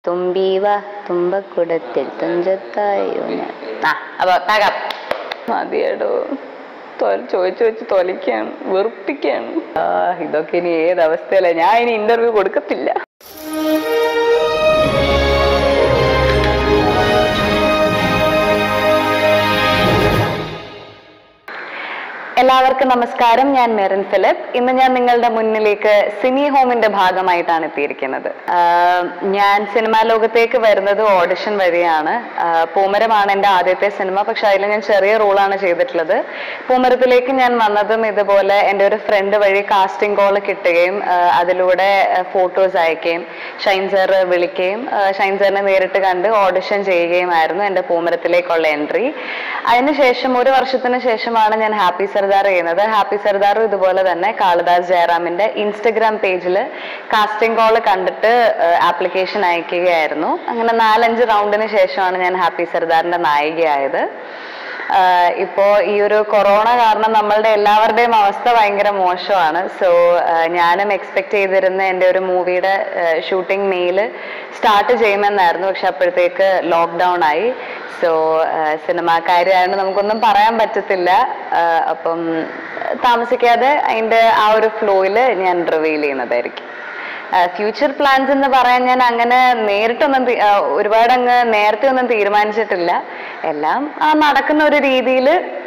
തുമ്പീവ തുമ്പക്കുടത്തിൽ തുഞ്ചത്തായോ ഞാൻ ആ അപ്പൊ പാകാം മതിയടോ ചോദിച്ചു വെച്ച് തൊലിക്കാണ് വെറുപ്പിക്കാണ് ആ ഇതൊക്കെ ഇനി ഏത് അവസ്ഥയില ഞാൻ ഇനി ഇന്റർവ്യൂ കൊടുക്കത്തില്ല എല്ലാവർക്കും നമസ്കാരം ഞാൻ മെറിൻ ഫിലിപ്പ് ഇന്ന് ഞാൻ നിങ്ങളുടെ മുന്നിലേക്ക് സിനി ഹോമിന്റെ ഭാഗമായിട്ടാണ് എത്തിയിരിക്കുന്നത് ആഹ് ഞാൻ സിനിമാ ലോകത്തേക്ക് വരുന്നത് ഓഡിഷൻ വഴിയാണ് ആഹ് പൂമരമാണ് എൻ്റെ ആദ്യത്തെ സിനിമ പക്ഷെ അതിൽ ഞാൻ ചെറിയ റോളാണ് ചെയ്തിട്ടുള്ളത് പൂമരത്തിലേക്ക് ഞാൻ വന്നതും ഇതുപോലെ എൻ്റെ ഒരു ഫ്രണ്ട് വഴി കാസ്റ്റിംഗ് കോൾ കിട്ടുകയും ആഹ് അതിലൂടെ ഫോട്ടോസ് അയക്കുകയും ഷൈൻ സാർ വിളിക്കുകയും ആഹ് ഷൈൻ സാറിനെ നേരിട്ട് കണ്ട് ഓഡിഷൻ ചെയ്യുകയുമായിരുന്നു എൻ്റെ പൂമരത്തിലേക്കുള്ള എൻട്രി അതിനുശേഷം ഒരു വർഷത്തിന് ശേഷമാണ് ഞാൻ ഹാപ്പി സർദാർ ചെയ്യുന്നത് ഹാപ്പി സർദാറും ഇതുപോലെ തന്നെ കാളിദാസ് ജയറാമിന്റെ ഇൻസ്റ്റഗ്രാം പേജിൽ കാസ്റ്റിംഗ് കോൾ കണ്ടിട്ട് ആപ്ലിക്കേഷൻ അയക്കുകയായിരുന്നു അങ്ങനെ നാലഞ്ച് റൗണ്ടിന് ശേഷമാണ് ഞാൻ ഹാപ്പി സർദാറിന്റെ നായികയായത് ആഹ് ഇപ്പോ ഈ ഒരു കൊറോണ കാരണം നമ്മളുടെ എല്ലാവരുടെയും അവസ്ഥ ഭയങ്കര മോശമാണ് സോ ഞാനും എക്സ്പെക്ട് ചെയ്തിരുന്ന എൻ്റെ ഒരു മൂവിയുടെ ഷൂട്ടിംഗ് മെയിൽ സ്റ്റാർട്ട് ചെയ്യുമെന്നായിരുന്നു പക്ഷെ അപ്പോഴത്തേക്ക് ലോക്ക്ഡൗൺ ആയി സോ സിനിമാക്കാരിയായതുകൊണ്ട് നമുക്കൊന്നും പറയാൻ പറ്റത്തില്ല ആഹ് അപ്പം താമസിക്കാതെ അതിൻ്റെ ആ ഒരു ഫ്ലോയിൽ ഞാൻ റിവീൽ ചെയ്യുന്നതായിരിക്കും ഫ്യൂച്ചർ പ്ലാൻസ് എന്ന് പറയാൻ ഞാൻ അങ്ങനെ നേരിട്ടൊന്നും തീ- ആ, ഒരുപാട് അങ്ങ് നേരത്തെ ഒന്നും തീരുമാനിച്ചിട്ടില്ല എല്ലാം ആ നടക്കുന്ന ഒരു രീതിയിൽ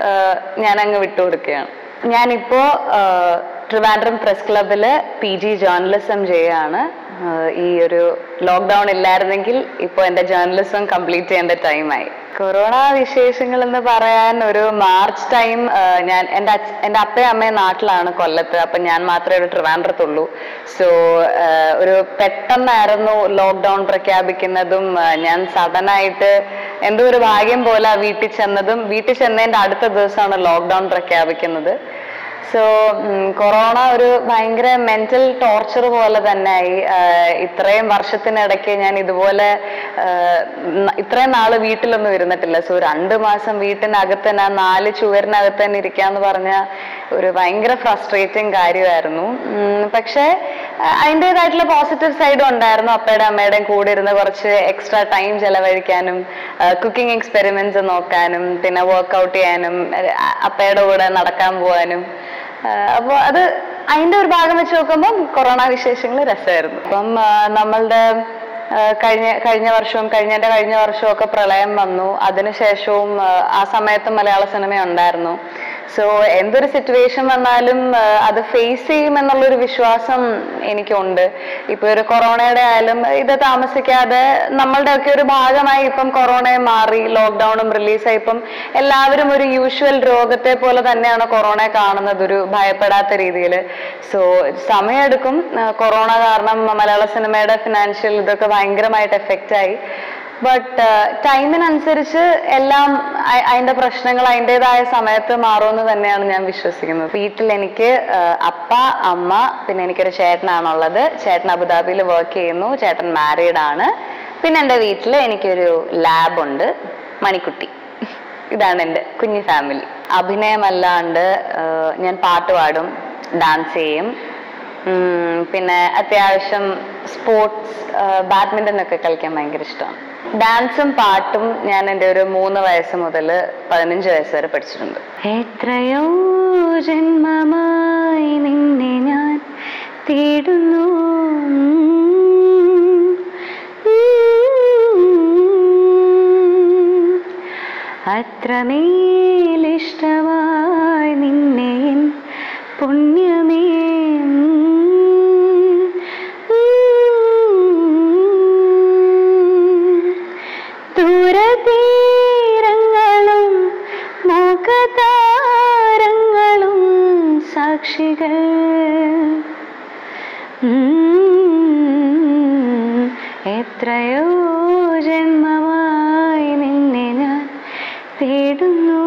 ഞാൻ അങ്ങ് വിട്ടുകൊടുക്കുകയാണ് ഞാനിപ്പോ ആ, ട്രിവാൻഡ്രം പ്രസ് ക്ലബിൽ പി ജി ജേർണലിസം ചെയ്യുകയാണ് ആ, ഈ ഒരു ലോക്ക്ഡൗൺ ഇല്ലായിരുന്നെങ്കിൽ ഇപ്പോൾ എൻ്റെ ജേർണലിസം കംപ്ലീറ്റ് ചെയ്യേണ്ട ടൈമായി കൊറോണ വിശേഷങ്ങൾ എന്ന് പറയാൻ ഒരു മാർച്ച് ടൈം ഞാൻ എൻ്റെ അച്ഛ- എൻ്റെ അപ്പയും അമ്മയും നാട്ടിലാണ് കൊല്ലത്ത് അപ്പം ഞാൻ മാത്രമേ ഒരു ട്രിവാൻഡ്രത്തുള്ളൂ സോ ഒരു പെട്ടെന്നായിരുന്നു ലോക്ക്ഡൗൺ പ്രഖ്യാപിക്കുന്നതും ആ, ഞാൻ സഡനായിട്ട് എന്തോ ഒരു ഭാഗ്യം പോലെ ആ വീട്ടിൽ ചെന്നതും വീട്ടിൽ ചെന്നതിൻ്റെ അടുത്ത ദിവസമാണ് ലോക്ക്ഡൗൺ പ്രഖ്യാപിക്കുന്നത് സോ കൊറോണ ഒരു ഭയങ്കര മെന്റൽ ടോർച്ചർ പോലെ തന്നെയായി ആഹ് ഇത്രയും വർഷത്തിനിടയ്ക്ക് ഞാൻ ഇതുപോലെ ആഹ് ന- ഇത്രയും നാള് വീട്ടിലൊന്നും ഇരുന്നിട്ടില്ല സോ രണ്ട് മാസം വീട്ടിനകത്ത് തന്നെ ആ നാല് ചുവരിനകത്ത് തന്നെ ഇരിക്കാന്ന് പറഞ്ഞ ഒരു ഭയങ്കര ഫ്രസ്ട്രേറ്റിംഗ് കാര്യമായിരുന്നു ഉം, പക്ഷേ ആഹ് അതിൻ്റെതായിട്ടുള്ള പോസിറ്റീവ് സൈഡും ഉണ്ടായിരുന്നു അപ്പയുടെ അമ്മയുടെയും കൂടെ ഇരുന്ന് കുറച്ച് എക്സ്ട്രാ ടൈം ചെലവഴിക്കാനും കുക്കിംഗ് എക്സ്പെരിമെന്റ്സ് നോക്കാനും പിന്നെ വർക്കൗട്ട് ചെയ്യാനും ആഹ് അപ്പയുടെ കൂടെ നടക്കാൻ പോകാനും അപ്പോൾ അത് അതിന്റെ ഒരു ഭാഗം വെച്ച് നോക്കുമ്പോൾ കൊറോണ വിശേഷങ്ങൾ രസമായിരുന്നു അപ്പം ആ, നമ്മളുടെ ആ, കഴിഞ്ഞ കഴിഞ്ഞ വർഷവും കഴിഞ്ഞതിന്റെ കഴിഞ്ഞ വർഷവും ഒക്കെ പ്രളയം വന്നു അതിനുശേഷവും ആ, ആ സമയത്ത് മലയാള സിനിമ ഉണ്ടായിരുന്നു സോ എന്തൊരു സിറ്റുവേഷൻ വന്നാലും ആ, അത് ഫേസ് ചെയ്യും എന്നുള്ളൊരു വിശ്വാസം എനിക്കുണ്ട് ഇപ്പൊ ഒരു കൊറോണയുടെ ആയാലും ഇത് താമസിക്കാതെ നമ്മളുടെ ഒക്കെ ഒരു ഭാഗമായി ഇപ്പം കൊറോണയെ മാറി ലോക്ക്ഡൌണും റിലീസായി ഇപ്പം എല്ലാവരും ഒരു യൂഷ്വൽ രോഗത്തെ പോലെ തന്നെയാണ് കൊറോണയെ കാണുന്നത് ഒരു ഭയപ്പെടാത്ത രീതിയിൽ സോ സമയമെടുക്കും ആ, കൊറോണ കാരണം മലയാള സിനിമയുടെ ഫിനാൻഷ്യൽ ഇതൊക്കെ ഭയങ്കരമായിട്ട് എഫക്റ്റ് ആയി ബട്ട് ടൈമിനനുസരിച്ച് എല്ലാം അ- അതിന്റെ പ്രശ്നങ്ങൾ അതിൻ്റെതായ സമയത്ത് മാറുമെന്ന് തന്നെയാണ് ഞാൻ വിശ്വസിക്കുന്നത് വീട്ടിൽ എനിക്ക് ആ, അപ്പ അമ്മ പിന്നെ എനിക്കൊരു ചേട്ടനാണുള്ളത് ചേട്ടൻ അബുദാബിയിൽ വർക്ക് ചെയ്യുന്നു ചേട്ടൻ മാരീഡ് ആണ് പിന്നെ എൻ്റെ വീട്ടിൽ എനിക്കൊരു ലാബ് ഉണ്ട് മണിക്കുട്ടി ഇതാണ് എൻ്റെ കുഞ്ഞു ഫാമിലി അഭിനയമല്ലാണ്ട് ആ, ഞാൻ പാട്ട് പാടും ഡാൻസ് ചെയ്യും ഉം, പിന്നെ അത്യാവശ്യം സ്പോർട്സ് ബാഡ്മിൻ്റൺ ഒക്കെ കളിക്കാൻ ഭയങ്കര ഇഷ്ടമാണ് ഡാൻസും പാട്ടും ഞാൻ എൻ്റെ ഒരു മൂന്ന് വയസ്സ് മുതൽ പതിനഞ്ച് വയസ്സ് വരെ പഠിച്ചിട്ടുണ്ട് എത്രയോ ജന്മമായി നിന്നെ ഞാൻ തേടുന്നു അത്രമേലിഷ്ടമായി നിന്നെ എൻ പുണ്യമേ ദൂരതീരങ്ങളും മുഖതാരങ്ങളും സാക്ഷികൾ ഉം, എത്രയോ ജന്മമായി നിന്നെ ഞാൻ തേടുന്നു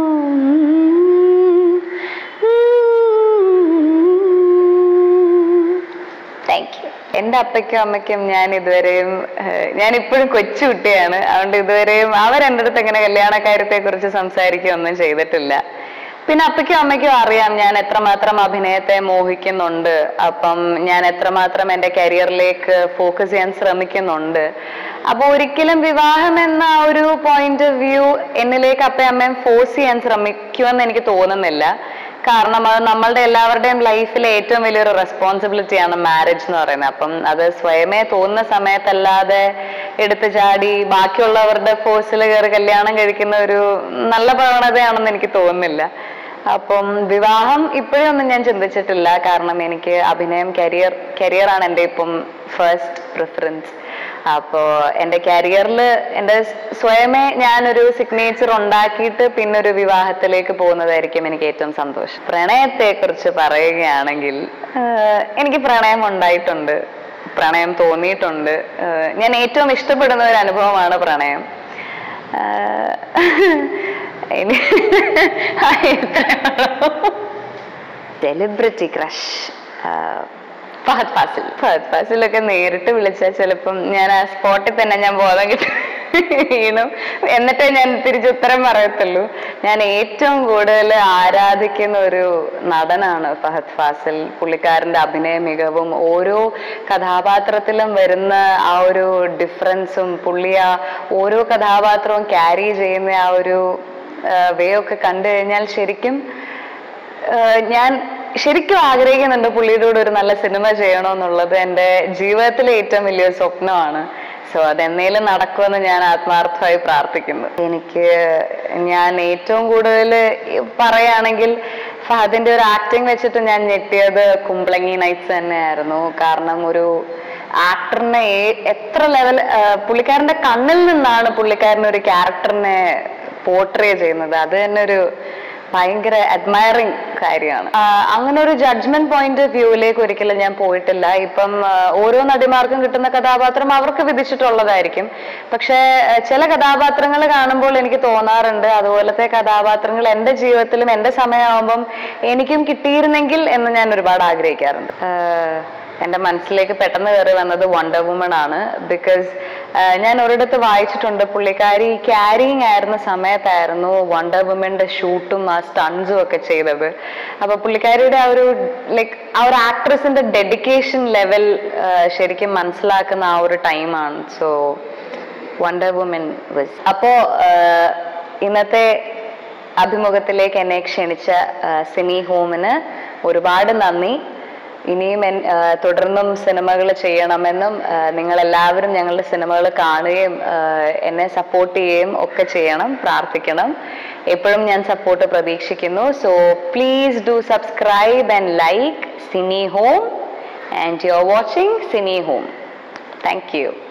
താങ്ക് യു എൻ്റെ അപ്പയ്ക്കും അമ്മയ്ക്കും ഞാൻ ഇതുവരെയും ഏഹ്, ഞാൻ ഇപ്പോഴും കൊച്ചുകുട്ടിയാണ് അതുകൊണ്ട് ഇതുവരെയും അവരെൻ്റെ അടുത്ത് ഇങ്ങനെ കല്യാണക്കാര്യത്തെ കുറിച്ച് സംസാരിക്കുകയൊന്നും ചെയ്തിട്ടില്ല പിന്നെ അപ്പയ്ക്കും അമ്മയ്ക്കും അറിയാം ഞാൻ എത്രമാത്രം അഭിനയത്തെ മോഹിക്കുന്നുണ്ട് അപ്പം ഞാൻ എത്രമാത്രം എൻ്റെ കരിയറിലേക്ക് ഫോക്കസ് ചെയ്യാൻ ശ്രമിക്കുന്നുണ്ട് അപ്പൊ ഒരിക്കലും വിവാഹം എന്ന ആ ഒരു പോയിന്റ് ഓഫ് വ്യൂ എന്നിലേക്ക് അപ്പയും അമ്മയും ഫോഴ്സ് ചെയ്യാൻ ശ്രമിക്കുമെന്ന് എനിക്ക് തോന്നുന്നില്ല കാരണം അത് നമ്മളുടെ എല്ലാവരുടെയും ലൈഫിലെ ഏറ്റവും വലിയൊരു റെസ്പോൺസിബിലിറ്റിയാണ് മാരേജ് എന്ന് പറയുന്നത് അപ്പം അത് സ്വയമേ തോന്നുന്ന സമയത്തല്ലാതെ എടുത്തു ചാടി ബാക്കിയുള്ളവരുടെ ഫോഴ്സിൽ കയറി കല്യാണം കഴിക്കുന്ന ഒരു നല്ല പ്രവണതയാണെന്ന് എനിക്ക് തോന്നുന്നില്ല അപ്പം വിവാഹം ഇപ്പോഴൊന്നും ഞാൻ ചിന്തിച്ചിട്ടില്ല കാരണം എനിക്ക് അഭിനയം കരിയർ കരിയറാണ് എൻ്റെ ഇപ്പം ഫസ്റ്റ് പ്രിഫറൻസ് അപ്പോൾ എൻ്റെ കരിയറിൽ എൻ്റെ സ്വയമേ ഞാനൊരു സിഗ്നേച്ചർ ഉണ്ടാക്കിയിട്ട് പിന്നെ ഒരു വിവാഹത്തിലേക്ക് പോകുന്നതായിരിക്കും എനിക്ക് ഏറ്റവും സന്തോഷം പ്രണയത്തെക്കുറിച്ച് പറയുകയാണെങ്കിൽ ആഹ് എനിക്ക് പ്രണയം ഉണ്ടായിട്ടുണ്ട് പ്രണയം തോന്നിയിട്ടുണ്ട് ആഹ് ഞാൻ ഏറ്റവും ഇഷ്ടപ്പെടുന്ന ഒരു അനുഭവമാണ് പ്രണയം സെലിബ്രിറ്റി ക്രഷ് ഫഹദ് ഫാസിൽ ഫഹദ് ഫാസിലൊക്കെ നേരിട്ട് വിളിച്ചാൽ ചിലപ്പം ഞാൻ ആ സ്പോട്ടിൽ തന്നെ ഞാൻ ബോധം കിട്ടും വീണും എന്നിട്ടേ ഞാൻ തിരിച്ചുത്തരം പറയത്തുള്ളൂ ഞാൻ ഏറ്റവും കൂടുതൽ ആരാധിക്കുന്ന ഒരു നടനാണ് ഫഹദ് ഫാസിൽ പുള്ളിക്കാരൻ്റെ അഭിനയ മികവും ഓരോ കഥാപാത്രത്തിലും വരുന്ന ആ ഒരു ഡിഫറൻസും പുള്ളി ആ ഓരോ കഥാപാത്രവും ക്യാരി ചെയ്യുന്ന ആ ഒരു വേ ഒക്കെ കണ്ടു കഴിഞ്ഞാൽ ശരിക്കും ഏഹ് ഞാൻ ശരിക്കും ആഗ്രഹിക്കുന്നുണ്ട് പുള്ളിയുടെ കൂടെ ഒരു നല്ല സിനിമ ചെയ്യണമെന്നുള്ളത് എൻ്റെ ജീവിതത്തിലെ ഏറ്റവും വലിയൊരു സ്വപ്നമാണ് സോ അതെന്നേലും നടക്കുമെന്ന് ഞാൻ ആത്മാർത്ഥമായി പ്രാർത്ഥിക്കുന്നു എനിക്ക് ഞാൻ ഏറ്റവും കൂടുതൽ പറയുകയാണെങ്കിൽ ഫഹദിന്റെ ഒരു ആക്ടിങ് വെച്ചിട്ട് ഞാൻ ഞെട്ടിയത് കുമ്പളങ്ങി നൈറ്റ്സ് തന്നെയായിരുന്നു കാരണം ഒരു ആക്ടറിനെ ഏ- എത്ര ലെവൽ പുള്ളിക്കാരന്റെ കണ്ണിൽ നിന്നാണ് പുള്ളിക്കാരൻ ഒരു ക്യാരക്ടറിനെ പോർട്രേ ചെയ്യുന്നത് അത് തന്നെ ഒരു ഭയങ്കര അഡ്മയറിങ് കാര്യമാണ് ആ, അങ്ങനെ ഒരു ജഡ്ജ്മെന്റ് പോയിന്റ് ഓഫ് വ്യൂവിലേക്ക് ഒരിക്കലും ഞാൻ പോയിട്ടില്ല ഇപ്പം ആ, ഓരോ നടിമാർക്കും കിട്ടുന്ന കഥാപാത്രം അവർക്ക് വിധിച്ചിട്ടുള്ളതായിരിക്കും പക്ഷേ ആ, ചില കഥാപാത്രങ്ങൾ കാണുമ്പോൾ എനിക്ക് തോന്നാറുണ്ട് അതുപോലത്തെ കഥാപാത്രങ്ങൾ എൻ്റെ ജീവിതത്തിലും എൻ്റെ സമയമാകുമ്പം എനിക്കും കിട്ടിയിരുന്നെങ്കിൽ എന്ന് ഞാൻ ഒരുപാട് ആഗ്രഹിക്കാറുണ്ട് ആ, എൻ്റെ മനസ്സിലേക്ക് പെട്ടെന്ന് കയറി വന്നത് വണ്ടർ വുമൺ ആണ് ബിക്കോസ് ഞാൻ ഒരിടത്ത് വായിച്ചിട്ടുണ്ട് പുള്ളിക്കാരി ക്യാരിങ് ആയിരുന്ന സമയത്തായിരുന്നു വണ്ടർ വുമന്റെ ഷൂട്ടും ആ സ്റ്റൺസും ഒക്കെ ചെയ്തത് അപ്പൊ പുള്ളിക്കാരിയുടെ ആ ഒരു ലൈക്ക് ആ ഒരു ആക്ട്രസിന്റെ ഡെഡിക്കേഷൻ ലെവൽ ശരിക്കും മനസ്സിലാക്കുന്ന ആ ഒരു ടൈമാണ് സോ വണ്ടർ വുമൻ വിസ് അപ്പോ ആഹ്, ഇന്നത്തെ അഭിമുഖത്തിലേക്ക് എന്നെ ക്ഷണിച്ച ആഹ്, സിനി ഹോമിന് ഒരുപാട് നന്ദി ഇനിയും എൻ- ആഹ്, തുടർന്നും സിനിമകൾ ചെയ്യണമെന്നും നിങ്ങൾ എല്ലാവരും ഞങ്ങളുടെ സിനിമകൾ കാണുകയും ആഹ്, എന്നെ സപ്പോർട്ട് ചെയ്യുകയും ഒക്കെ ചെയ്യണം പ്രാർത്ഥിക്കണം എപ്പോഴും ഞാൻ സപ്പോർട്ട് പ്രതീക്ഷിക്കുന്നു so please do subscribe and like cine home and you are watching cine home thank U